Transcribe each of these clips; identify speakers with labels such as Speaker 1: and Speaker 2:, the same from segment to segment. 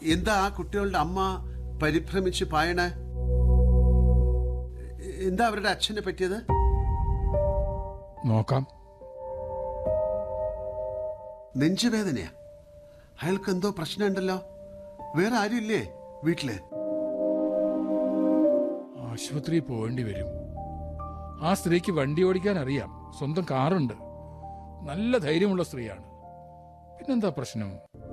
Speaker 1: എന്താ ആ കുട്ടികളുടെ അമ്മ പരിഭ്രമിച്ച് പായണേ എന്താ അവരുടെ അച്ഛനെ പറ്റിയത്
Speaker 2: നോക്കാം
Speaker 1: നെഞ്ചുവേദനയാ അയാൾക്ക് എന്തോ പ്രശ്നമുണ്ടല്ലോ വേറെ ആരും ഇല്ലേ വീട്ടില്
Speaker 2: ആശുപത്രിയിൽ പോകേണ്ടി വരും ആ സ്ത്രീക്ക് വണ്ടി ഓടിക്കാൻ അറിയാം സ്വന്തം കാറുണ്ട് നല്ല ധൈര്യമുള്ള സ്ത്രീയാണ് പിന്നെന്താ പ്രശ്നം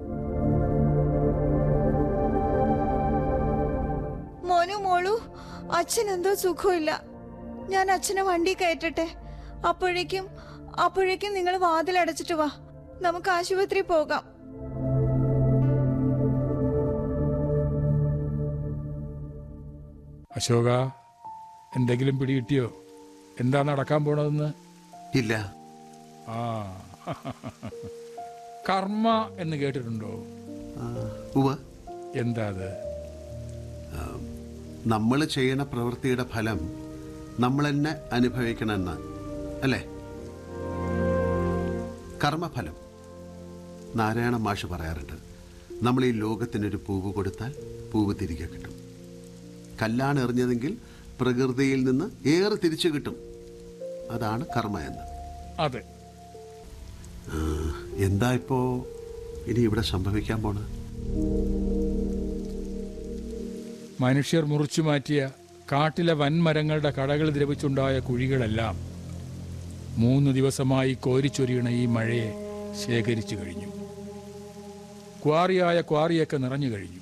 Speaker 3: മോനു മോളു അച്ഛൻ എന്തോ സുഖമില്ല ഞാൻ അച്ഛനെ വണ്ടി കയറ്റട്ടെ അപ്പോഴേക്കും അപ്പോഴേക്കും നിങ്ങൾ വാതിൽ അടച്ചിട്ട് വാ നമുക്ക് ആശുപത്രി പോകാം
Speaker 2: അശോക എന്തെങ്കിലും പിടികിട്ടിയോ എന്താ നടക്കാൻ പോണതെന്ന്
Speaker 1: ഇല്ല
Speaker 2: ആ കർമ്മ എന്ന് കേട്ടിട്ടുണ്ടോ
Speaker 1: ആ, ഉവ്വ്
Speaker 2: എന്താ അത്
Speaker 1: നമ്മൾ ചെയ്യണ പ്രവൃത്തിയുടെ ഫലം നമ്മൾ തന്നെ അനുഭവിക്കണമെന്ന് അല്ലേ കർമ്മഫലം നാരായണ മാഷ് പറയാറുണ്ട് നമ്മൾ ഈ ലോകത്തിനൊരു പൂവ് കൊടുത്താൽ പൂവ് തിരികെ കിട്ടും കല്ലാണ് എറിഞ്ഞതെങ്കിൽ പ്രകൃതിയിൽ നിന്ന് ഏറെ തിരിച്ചു കിട്ടും അതാണ് കർമ്മ എന്ന്
Speaker 2: അതെ
Speaker 1: ആ, എന്താ ഇപ്പോ ഇനി ഇവിടെ സംഭവിക്കാൻ പോണത്
Speaker 2: മനുഷ്യർ മുറിച്ചു മാറ്റിയ കാട്ടിലെ വൻമരങ്ങളുടെ കടകൾ ദ്രവിച്ചുണ്ടായ കുഴികളെല്ലാം മൂന്ന് ദിവസമായി കോരിച്ചൊരിയണ ഈ മഴയെ ശേഖരിച്ചു കഴിഞ്ഞു ക്വാറിയായ ക്വാറിയൊക്കെ നിറഞ്ഞു കഴിഞ്ഞു